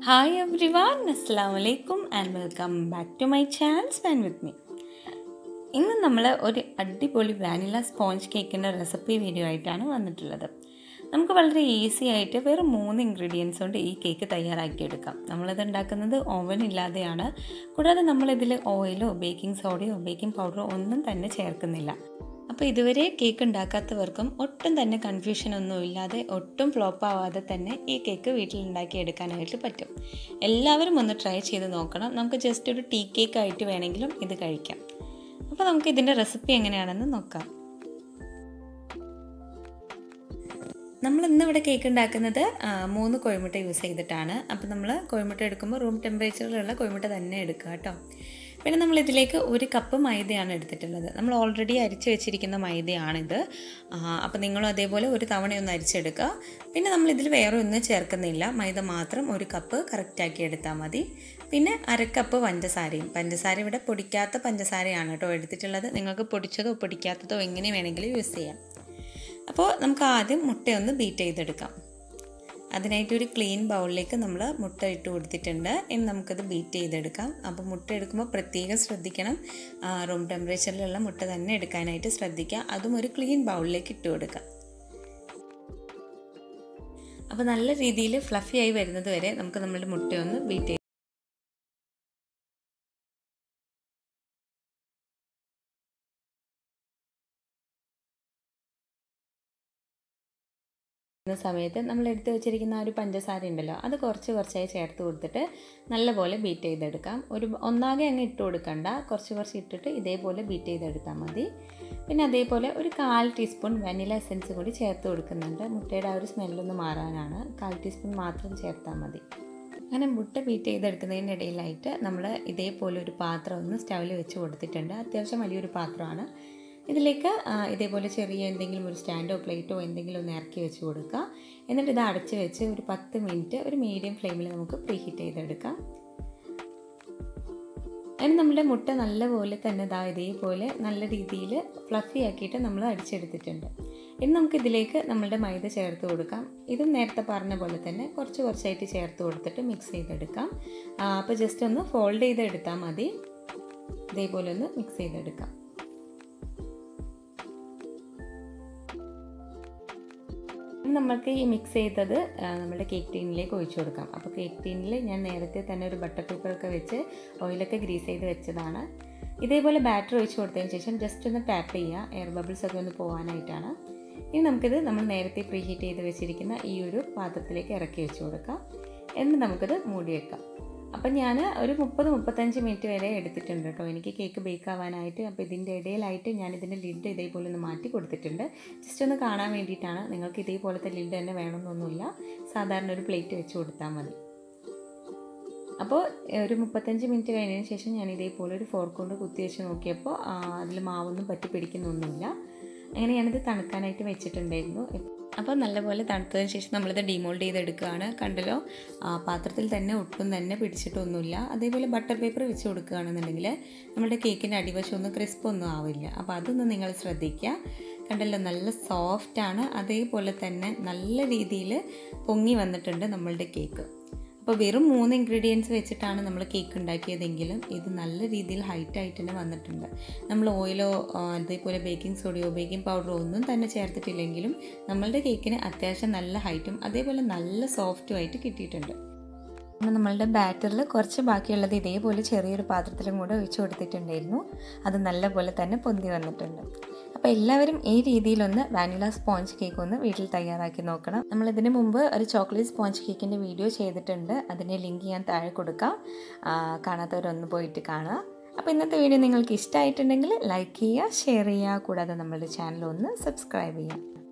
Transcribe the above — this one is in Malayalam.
ഹായ് എവ്രി വൺ അസ്സാം വലൈക്കും and welcome back to my channel span with me ഇന്ന് നമ്മൾ ഒരു അടിപൊളി വാനില സ്പോഞ്ച് കേക്കിൻ്റെ റെസിപ്പി വീഡിയോ ആയിട്ടാണ് വന്നിട്ടുള്ളത് നമുക്ക് വളരെ ഈസി ആയിട്ട് വെറും മൂന്ന് ഇൻഗ്രീഡിയൻസ് കൊണ്ട് ഈ കേക്ക് തയ്യാറാക്കിയെടുക്കാം നമ്മളിത് ഉണ്ടാക്കുന്നത് ഓവൻ ഇല്ലാതെയാണ് കൂടാതെ നമ്മളിതിൽ ഓയിലോ ബേക്കിംഗ് സോഡയോ ബേക്കിംഗ് പൗഡറോ ഒന്നും തന്നെ ചേർക്കുന്നില്ല അപ്പോൾ ഇതുവരെ കേക്ക് ഉണ്ടാക്കാത്തവർക്കും ഒട്ടും തന്നെ കൺഫ്യൂഷൻ ഒന്നും ഇല്ലാതെ ഒട്ടും ഫ്ലോപ്പ് ആവാതെ തന്നെ ഈ കേക്ക് വീട്ടിൽ ഉണ്ടാക്കിയെടുക്കാനായിട്ട് പറ്റും എല്ലാവരും ഒന്ന് ട്രൈ ചെയ്ത് നോക്കണം നമുക്ക് ജസ്റ്റ് ഒരു ടീ കേക്ക് ആയിട്ട് വേണമെങ്കിലും ഇത് കഴിക്കാം അപ്പോൾ നമുക്ക് ഇതിൻ്റെ റെസിപ്പി എങ്ങനെയാണെന്ന് നോക്കാം നമ്മൾ ഇന്നിവിടെ കേക്ക് ഉണ്ടാക്കുന്നത് മൂന്ന് കോഴിമുട്ട യൂസ് ചെയ്തിട്ടാണ് അപ്പോൾ നമ്മൾ കോഴിമുട്ട എടുക്കുമ്പോൾ റൂം ടെമ്പറേച്ചറിലുള്ള കോഴിമുട്ട തന്നെ എടുക്കുക കേട്ടോ പിന്നെ നമ്മൾ ഇതിലേക്ക് ഒരു കപ്പ് മൈദയാണ് എടുത്തിട്ടുള്ളത് നമ്മൾ ഓൾറെഡി അരിച്ച് വെച്ചിരിക്കുന്ന മൈദയാണിത് അപ്പോൾ നിങ്ങളും അതേപോലെ ഒരു തവണയൊന്ന് അരിച്ചെടുക്കുക പിന്നെ നമ്മൾ ഇതിൽ വേറെ ഒന്നും ചേർക്കുന്നില്ല മൈദ മാത്രം ഒരു കപ്പ് കറക്റ്റാക്കി എടുത്താൽ മതി പിന്നെ അരക്കപ്പ് പഞ്ചസാരയും പഞ്ചസാര ഇവിടെ പൊടിക്കാത്ത പഞ്ചസാരയാണ് കേട്ടോ എടുത്തിട്ടുള്ളത് നിങ്ങൾക്ക് പൊടിച്ചതോ പൊടിക്കാത്തതോ എങ്ങനെ വേണമെങ്കിലും യൂസ് ചെയ്യാം അപ്പോൾ നമുക്ക് ആദ്യം മുട്ടയൊന്ന് ബീറ്റ് ചെയ്തെടുക്കാം അതിനായിട്ട് ഒരു ക്ലീൻ ബൗളിലേക്ക് നമ്മൾ മുട്ട ഇട്ട് കൊടുത്തിട്ടുണ്ട് ഇനി നമുക്കത് ബീറ്റ് ചെയ്തെടുക്കാം അപ്പോൾ മുട്ട എടുക്കുമ്പോൾ പ്രത്യേകം ശ്രദ്ധിക്കണം റൂം ടെമ്പറേച്ചറിലുള്ള മുട്ട തന്നെ എടുക്കാനായിട്ട് ശ്രദ്ധിക്കുക അതും ഒരു ക്ലീൻ ബൗളിലേക്ക് ഇട്ട് കൊടുക്കാം അപ്പോൾ നല്ല രീതിയിൽ ഫ്ലഫി ആയി വരുന്നത് വരെ നമുക്ക് നമ്മുടെ മുട്ടയൊന്ന് ബീറ്റ് ചെയ്ത് ുന്ന സമയത്ത് നമ്മൾ എടുത്തു വെച്ചിരിക്കുന്ന ആ ഒരു പഞ്ചസാര ഉണ്ടല്ലോ അത് കുറച്ച് കുറച്ചായി ചേർത്ത് കൊടുത്തിട്ട് നല്ലപോലെ ബീറ്റ് ചെയ്തെടുക്കാം ഒരു ഒന്നാകെ അങ്ങ് ഇട്ട് കൊടുക്കണ്ട കുറച്ച് കുറച്ച് ഇട്ടിട്ട് ഇതേപോലെ ബീറ്റ് ചെയ്തെടുത്താൽ മതി പിന്നെ അതേപോലെ ഒരു കാൽ ടീസ്പൂൺ വെനില എസൻസ് കൂടി ചേർത്ത് കൊടുക്കുന്നുണ്ട് മുട്ടയുടെ ആ ഒരു സ്മെല്ലൊന്ന് മാറാനാണ് കാൽ ടീസ്പൂൺ മാത്രം ചേർത്താൽ മതി അങ്ങനെ മുട്ട ബീറ്റ് ചെയ്തെടുക്കുന്നതിൻ്റെ ഇടയിലായിട്ട് നമ്മൾ ഇതേപോലെ ഒരു പാത്രം ഒന്ന് സ്റ്റൗവിൽ വെച്ച് കൊടുത്തിട്ടുണ്ട് അത്യാവശ്യം വലിയൊരു പാത്രമാണ് ഇതിലേക്ക് ഇതേപോലെ ചെറിയ എന്തെങ്കിലും ഒരു സ്റ്റാൻഡോ പ്ലേറ്റോ എന്തെങ്കിലും ഒന്ന് ഇറക്കി വെച്ച് കൊടുക്കുക എന്നിട്ട് ഇത് അടച്ച് വെച്ച് ഒരു പത്ത് മിനിറ്റ് ഒരു മീഡിയം ഫ്ലെയിമിൽ നമുക്ക് പ്രീ ഹീറ്റ് ചെയ്തെടുക്കാം അതിന് നമ്മുടെ മുട്ട നല്ലപോലെ തന്നെ ഇതാ ഇതേപോലെ നല്ല രീതിയിൽ ഫ്ലഫി ആക്കിയിട്ട് നമ്മൾ അടിച്ചെടുത്തിട്ടുണ്ട് ഇനി നമുക്ക് ഇതിലേക്ക് നമ്മളുടെ മൈദ ചേർത്ത് കൊടുക്കാം ഇതും നേരത്തെ പറഞ്ഞ പോലെ തന്നെ കുറച്ച് കുറച്ചായിട്ട് ചേർത്ത് കൊടുത്തിട്ട് മിക്സ് ചെയ്തെടുക്കാം അപ്പോൾ ജസ്റ്റ് ഒന്ന് ഫോൾഡ് ചെയ്തെടുത്താൽ മതി ഇതേപോലെ ഒന്ന് മിക്സ് ചെയ്തെടുക്കാം നമ്മൾക്ക് ഈ മിക്സ് ചെയ്തത് നമ്മുടെ കേക്ക് ടീനിലേക്ക് ഒഴിച്ചു കൊടുക്കാം അപ്പോൾ കേക്ക് ടീനിൽ ഞാൻ നേരത്തെ തന്നെ ഒരു ബട്ടർ പേപ്പറൊക്കെ വെച്ച് ഓയിലൊക്കെ ഗ്രീസ് ചെയ്ത് വെച്ചതാണ് ഇതേപോലെ ബാറ്റർ ഒഴിച്ച് കൊടുത്തതിന് ശേഷം ജസ്റ്റ് ഒന്ന് ടാപ്പ് ചെയ്യുക എയർ ബബിൾസ് ഒക്കെ ഒന്ന് പോകാനായിട്ടാണ് ഇനി നമുക്കിത് നമ്മൾ നേരത്തെ പ്രീ ഹീറ്റ് ചെയ്ത് വെച്ചിരിക്കുന്ന ഈ ഒരു പാത്രത്തിലേക്ക് ഇറക്കി വെച്ച് കൊടുക്കാം എന്നിട്ട് നമുക്കിത് മൂടി വെക്കാം അപ്പം ഞാൻ ഒരു മുപ്പത് മുപ്പത്തഞ്ച് മിനിറ്റ് വരെ എടുത്തിട്ടുണ്ട് കേട്ടോ എനിക്ക് കേക്ക് ബേക്ക് ആവാനായിട്ട് അപ്പോൾ ഇതിൻ്റെ ഇടയിലായിട്ട് ഞാൻ ഇതിൻ്റെ ലിഡ് ഇതേപോലെ ഒന്ന് മാറ്റി കൊടുത്തിട്ടുണ്ട് ജസ്റ്റ് ഒന്ന് കാണാൻ വേണ്ടിയിട്ടാണ് നിങ്ങൾക്ക് ഇതേപോലത്തെ ലിഡ് തന്നെ വേണമെന്നൊന്നുമില്ല സാധാരണ ഒരു പ്ലേറ്റ് വെച്ച് കൊടുത്താൽ മതി അപ്പോൾ ഒരു മുപ്പത്തഞ്ച് മിനിറ്റ് കഴിഞ്ഞതിന് ശേഷം ഞാൻ ഇതേപോലെ ഒരു ഫോർക്ക് കൊണ്ട് കുത്തി വെച്ച് നോക്കിയപ്പോൾ അതിൽ മാവൊന്നും പറ്റി പിടിക്കുന്നൊന്നുമില്ല അങ്ങനെ ഞാനിത് തണുക്കാനായിട്ട് വെച്ചിട്ടുണ്ടായിരുന്നു അപ്പോൾ നല്ലപോലെ തണുത്തതിന് ശേഷം നമ്മളിത് ഡിമോൾഡ് ചെയ്തെടുക്കുകയാണ് കണ്ടല്ലോ പാത്രത്തിൽ തന്നെ ഒട്ടും തന്നെ പിടിച്ചിട്ടൊന്നുമില്ല അതേപോലെ ബട്ടർ പേപ്പർ വെച്ച് കൊടുക്കുകയാണെന്നുണ്ടെങ്കിൽ നമ്മുടെ കേക്കിൻ്റെ അടിവശം ഒന്നും ക്രിസ്പ് ഒന്നും ആവില്ല അപ്പോൾ അതൊന്ന് നിങ്ങൾ ശ്രദ്ധിക്കുക കണ്ടല്ലോ നല്ല സോഫ്റ്റാണ് അതേപോലെ തന്നെ നല്ല രീതിയിൽ പൊങ്ങി വന്നിട്ടുണ്ട് നമ്മളുടെ കേക്ക് അപ്പോൾ വെറും മൂന്ന് ഇൻഗ്രീഡിയൻസ് വെച്ചിട്ടാണ് നമ്മൾ കേക്ക് ഉണ്ടാക്കിയതെങ്കിലും ഇത് നല്ല രീതിയിൽ ഹൈറ്റ് ആയിട്ട് തന്നെ വന്നിട്ടുണ്ട് നമ്മൾ ഓയിലോ അതേപോലെ ബേക്കിംഗ് സോഡയോ ബേക്കിംഗ് പൗഡറോ ഒന്നും തന്നെ ചേർത്തിട്ടില്ലെങ്കിലും നമ്മളുടെ കേക്കിന് അത്യാവശ്യം നല്ല ഹൈറ്റും അതേപോലെ നല്ല സോഫ്റ്റും ആയിട്ട് കിട്ടിയിട്ടുണ്ട് നമ്മളുടെ ബാറ്ററിൽ കുറച്ച് ബാക്കിയുള്ളത് ഇതേപോലെ ചെറിയൊരു പാത്രത്തിലും കൂടെ ഒഴിച്ചു കൊടുത്തിട്ടുണ്ടായിരുന്നു അത് നല്ലപോലെ തന്നെ പൊന്തി വന്നിട്ടുണ്ട് അപ്പോൾ എല്ലാവരും ഈ രീതിയിലൊന്ന് വാനില സ്പോഞ്ച് കേക്ക് ഒന്ന് വീട്ടിൽ തയ്യാറാക്കി നോക്കണം നമ്മൾ ഇതിന് മുമ്പ് ഒരു ചോക്ലേറ്റ് സ്പോഞ്ച് കേക്കിൻ്റെ വീഡിയോ ചെയ്തിട്ടുണ്ട് അതിൻ്റെ ലിങ്ക് ഞാൻ താഴെ കൊടുക്കാം കാണാത്തവരൊന്ന് പോയിട്ട് കാണുക അപ്പോൾ ഇന്നത്തെ വീഡിയോ നിങ്ങൾക്ക് ഇഷ്ടമായിട്ടുണ്ടെങ്കിൽ ലൈക്ക് ചെയ്യുക ഷെയർ ചെയ്യുക കൂടാതെ നമ്മളുടെ ചാനൽ ഒന്ന് സബ്സ്ക്രൈബ് ചെയ്യുക